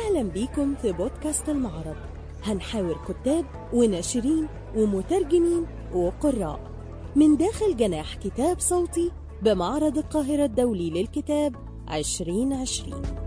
أهلا بيكم في بودكاست المعرض هنحاور كتاب وناشرين ومترجمين وقراء من داخل جناح كتاب صوتي بمعرض القاهرة الدولي للكتاب 2020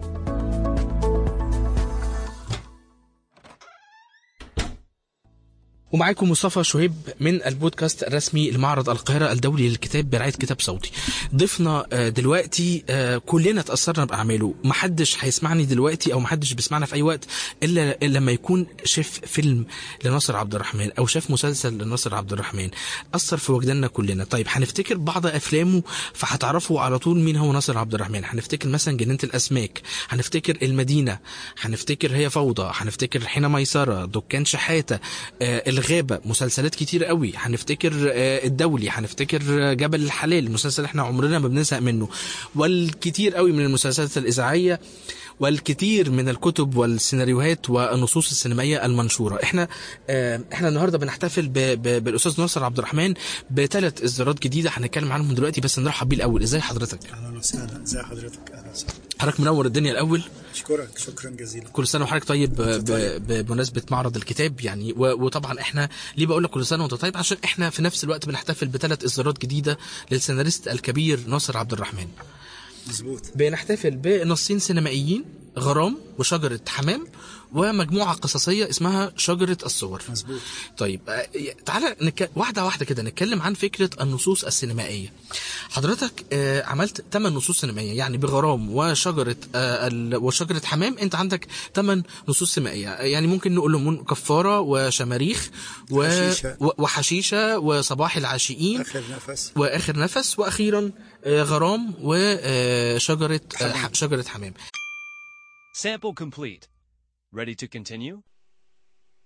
ومعاكم مصطفى شهيب من البودكاست الرسمي لمعرض القاهرة الدولي للكتاب برعاية كتاب صوتي ضيفنا آه، دلوقتي آه، كلنا تأثرنا بأعماله محدش هيسمعني دلوقتي أو محدش بيسمعنا في أي وقت إلا لما يكون شاف فيلم لناصر عبد الرحمن أو شاف مسلسل لناصر عبد الرحمن أثر في وجداننا كلنا طيب هنفتكر بعض أفلامه فهتعرفوا على طول مين هو ناصر عبد الرحمن هنفتكر مثلا جنينة الأسماك هنفتكر المدينة هنفتكر هي فوضى هنفتكر حين ميسرة دكان شحاتة آه، الغابة مسلسلات كتير قوي هنفتكر آه، الدولي هنفتكر آه، جبل الحلال مسلسل احنا عمرنا ما بنزهق منه والكتير قوي من المسلسلات الإذاعية والكثير من الكتب والسيناريوهات والنصوص السينمائيه المنشوره احنا آه، احنا النهارده بنحتفل ب- ب- بالاستاذ ناصر عبد الرحمن بثلاث اصدارات جديده هنتكلم عنهم دلوقتي بس نرحب بيه الاول ازاي حضرتك اهلا وسهلا ازي حضرتك اهلا وسهلا حضرتك منور الدنيا الاول اشكرك شكرا جزيلا كل سنه وحضرتك طيب ب- طيب. ب- بمناسبه معرض الكتاب يعني و- وطبعا احنا ليه بقول لك كل سنه وانت طيب عشان احنا في نفس الوقت بنحتفل بثلاث اصدارات جديده للسيناريست الكبير ناصر عبد الرحمن مظبوط بنحتفل بنصين سينمائيين غرام وشجرة حمام ومجموعة قصصية اسمها شجرة الصور مظبوط طيب آه، تعالى نك... واحدة واحدة كده نتكلم عن فكرة النصوص السينمائية حضرتك آه، عملت 8 نصوص سينمائية يعني بغرام وشجرة آه، ال... وشجرة حمام انت عندك 8 نصوص سينمائية يعني ممكن نقول كفارة وشماريخ و... حشيشة. و... وحشيشة وصباح العاشقين اخر نفس واخر نفس واخيرا آه، غرام وشجره حمام. شجره حمام Sample complete. Ready to continue?